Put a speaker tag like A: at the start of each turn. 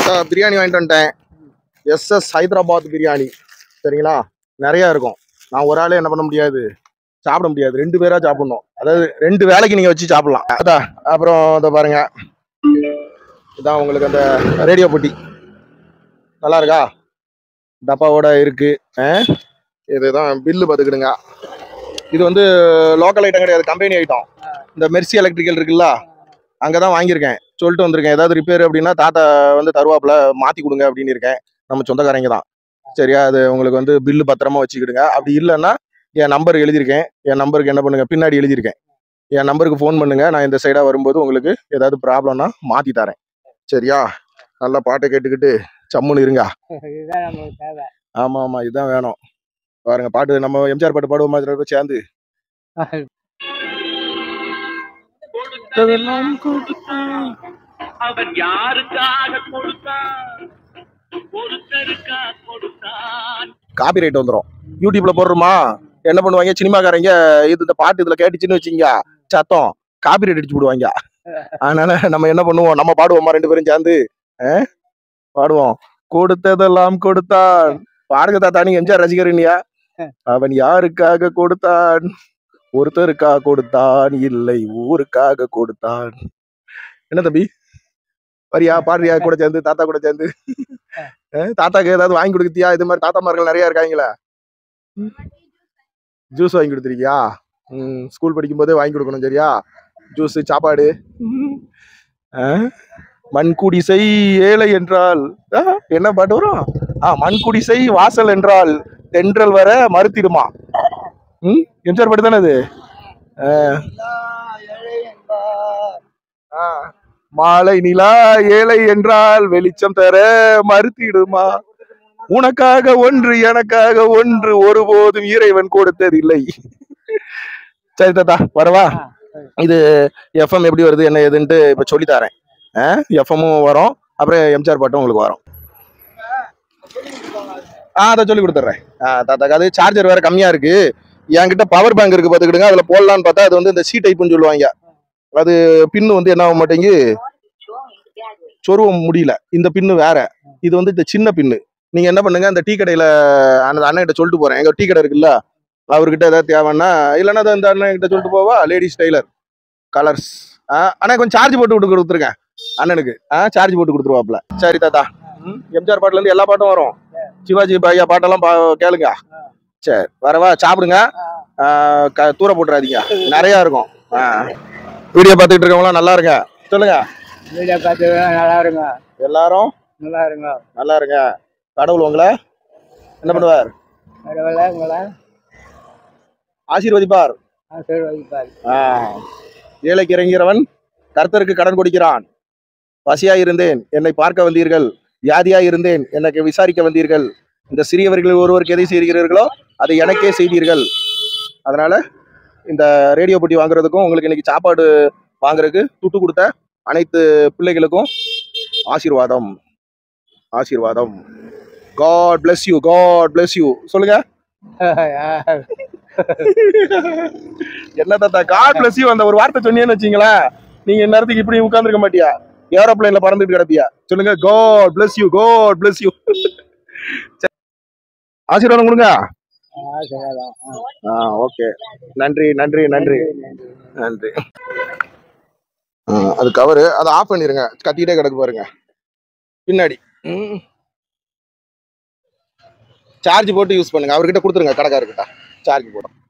A: தாத்தா பிரியாணி வாங்கிட்டு வந்துட்டேன் எஸ்எஸ் ஹைதராபாத் பிரியாணி சரிங்களா நிறையா இருக்கும் நான் ஒரு ஆளே என்ன பண்ண முடியாது சாப்பிட முடியாது ரெண்டு பேரா சாப்பிடணும் அதாவது ரெண்டு வேலைக்கு நீங்க வச்சு சாப்பிடலாம் அதான் அப்புறம் இதை பாருங்க இதான் உங்களுக்கு அந்த ரேடியோ பெட்டி நல்லா இருக்கா டப்பாவோட இருக்கு ஆ? இதுதான் பில்லு பார்த்துக்கிடுங்க இது வந்து லோக்கல் ஐட்டம் கிடையாது கம்பெனி ஐட்டம் இந்த மெர்சி எலக்ட்ரிக்கல் இருக்குல்ல அங்கே தான் வாங்கியிருக்கேன் சொல்லிட்டு வந்திருக்கேன் ஏதாவது ரிப்பேர் அப்படின்னா தாத்தா வந்து தருவாப்புல மாற்றி கொடுங்க அப்படின்னு இருக்கேன் நம்ம சொந்தக்காரங்க தான் சரியா அது உங்களுக்கு வந்து பில்லு பத்திரமா வச்சுக்கிடுங்க அப்படி இல்லைன்னா என் நம்பர் எழுதியிருக்கேன் என் நம்பருக்கு என்ன பண்ணுங்க பின்னாடி எழுதியிருக்கேன் என் நம்பருக்கு ஃபோன் பண்ணுங்க நான் இந்த சைடாக வரும்போது உங்களுக்கு ஏதாவது ப்ராப்ளம்னா மாற்றி தரேன் சரியா நல்லா பாட்டை கேட்டுக்கிட்டு சம்முன்னு இருங்க
B: இதுதான் நம்மளுக்கு தேவை
A: ஆமா ஆமா இதுதான் வேணும் பாருங்க பாட்டு நம்ம எம்ஜிஆர் பாட்டு பாடுவோமா இதுல போய் சேர்ந்து
C: கொடுத்ததெல்லாம் கொடுத்தான் அவன் யாருக்காக கொடுத்தான் ஒருத்தருக்கா கொடுத்தான்
A: காப்பி ரைட் வந்துடும் யூடியூப்ல போடுறோமா என்ன பண்ணுவாங்க சினிமாக்காரங்க இது இந்த பாட்டு இதுல கேட்டுச்சுன்னு வச்சுங்க சத்தம் காப்பி ரைட் அடிச்சு விடுவாங்க அதனால நம்ம என்ன பண்ணுவோம் நம்ம பாடுவோமா ரெண்டு பேரும் சேர்ந்து ஆ? பாடுவோம் கொடுத்ததெல்லாம் கொடுத்தான் பாடுங்க தாத்தா நீங்க எம்ஜிஆர் ரசிகர் இல்லையா அவன் யாருக்காக கொடுத்தான் ஒருத்தருக்காக கொடுத்தான் இல்லை ஊருக்காக கொடுத்தான் என்ன தம்பி வரியா பாடுறியா கூட சேர்ந்து தாத்தா கூட சேர்ந்து அஹ் தாத்தாக்கு ஏதாவது வாங்கி கொடுத்தியா இது மாதிரி தாத்தாமார்கள் நிறைய இருக்காங்களா ஜூஸ் வாங்கி கொடுத்துருக்கியா ம் ஸ்கூல் படிக்கும் போதே வாங்கி கொடுக்கணும் சரியா ஜூஸ் சாப்பாடு அஹ், மண்குடிசை ஏழை என்றால் அஹ், என்ன பாட்டு வரும் ஆ மண்குடிசை வாசல் என்றால் தென்றல் வர மறுத்திடுமா ம் எம்ஜிஆர் பாட்டு தானே அது அஹ், ஆ, மாலை நிலா ஏழை என்றால் வெளிச்சம் தர மறுத்திடுமா உனக்காக ஒன்று எனக்காக ஒன்று ஒருபோதும் இறைவன் கொடுத்ததில்லை சரி தாத்தா வரவா இது எஃப்எம் எப்படி வருது என்ன ஏதுன்ட்டு இப்ப சொல்லி தரேன் எஃப்எம்மும் வரும் அப்புறம் எம்ஜிஆர் பாட்டும் உங்களுக்கு வரும் ஆ அதை சொல்லி கொடுத்துட்றேன் ஆ தாத்தாக்கு அது சார்ஜர் வேற கம்மியா இருக்கு என்கிட்ட பவர் பேங்க் இருக்கு பார்த்துக்கிடுங்க அதுல போடலான்னு பார்த்தா அது வந்து இந்த சி டைப்புன்னு சொல்லுவாங்க அது பின்னு வந்து என்ன ஆக மாட்டேங்கு சொருவ முடியல இந்த பின்னு வேற இது வந்து இந்த சின்ன பின்னு நீங்க என்ன பண்ணுங்க அந்த டீ கடையில அந்த அண்ணன் சொல்லிட்டு போறேன் எங்க டீ கடை இருக்குல்ல அவர்கிட்ட ஏதாவது தேவைன்னா இல்லைன்னா அதை இந்த அண்ணன் கிட்ட சொல்லிட்டு போவா லேடிஸ் டெய்லர் கலர்ஸ் அண்ணா கொஞ்சம் சார்ஜ் போட்டு விட்டு கொடுத்துருங்க அண்ணனுக்கு ஆ சார்ஜ் போட்டு கொடுத்துருவாப்ல சரி தாத்தா ம், எம்ஜிஆர் பாட்டுல இருந்து எல்லா பாட்டும் வரும் சிவாஜி பையா பாட்டெல்லாம் பா- கேளுங்க சரி வரவா சாப்பிடுங்க ஆ, க- தூர போட்டுறாதீங்க நிறைய இருக்கும் வீடியோ பார்த்துக்கிட்டு இருக்கவங்களாம் நல்லா இருங்க சொல்லுங்க
B: வீடியோ பார்த்து நல்லா இருங்க
A: எல்லாரும்
B: நல்லா இருங்க
A: நல்லா இருங்க கடவுள் உங்களை என்ன பண்ணுவார்
B: கடவுளை உங்களை
A: ஆசீர்வதிப்பார்
B: ஆசீர்வதிப்பார்
A: ஆ. ஏழைக்கு இறங்கிறவன் கர்த்தருக்கு கடன் கொடுக்கிறான் பசியாய் இருந்தேன் என்னை பார்க்க வந்தீர்கள் வியாதியாய் இருந்தேன் எனக்கு விசாரிக்க வந்தீர்கள் இந்த சிறியவர்கள் ஒருவருக்கு எதை செய்கிறீர்களோ அதை எனக்கே செய்தீர்கள் அதனால இந்த ரேடியோ பெட்டி வாங்குறதுக்கும் உங்களுக்கு இன்னைக்கு சாப்பாடு வாங்குறதுக்கு துட்டு கொடுத்த அனைத்து பிள்ளைகளுக்கும் ஆசீர்வாதம் ஆசீர்வாதம் God bless you God bless you சொல்லுங்க என்ன தாத்தா காட் பிளஸ் யூ அந்த ஒரு வார்த்தை சொன்னீங்கன்னு வச்சீங்களேன் நீங்க இந்நேரத்துக்கு இப்படி உட்கார்ந்திருக்க மாட்டியா ஏரோப்ளேன்ல பறந்துட்டு கிடப்பியா சொல்லுங்க God bless you God bless you ஆசீர்வாதம் கொடுங்க
B: ஆசீர்வாதம்
A: ஆ ஓகே நன்றி நன்றி நன்றி நன்றி ஆ, அது கவரு அதை ஆஃப் பண்ணிருங்க கத்திக்கிட்டே கிடக்கு பாருங்க பின்னாடி சார்ஜ் போட்டு யூஸ் பண்ணுங்க அவர்கிட்ட கொடுத்துருங்க கடைக்காரர்கிட்ட சார்ஜ் போடும்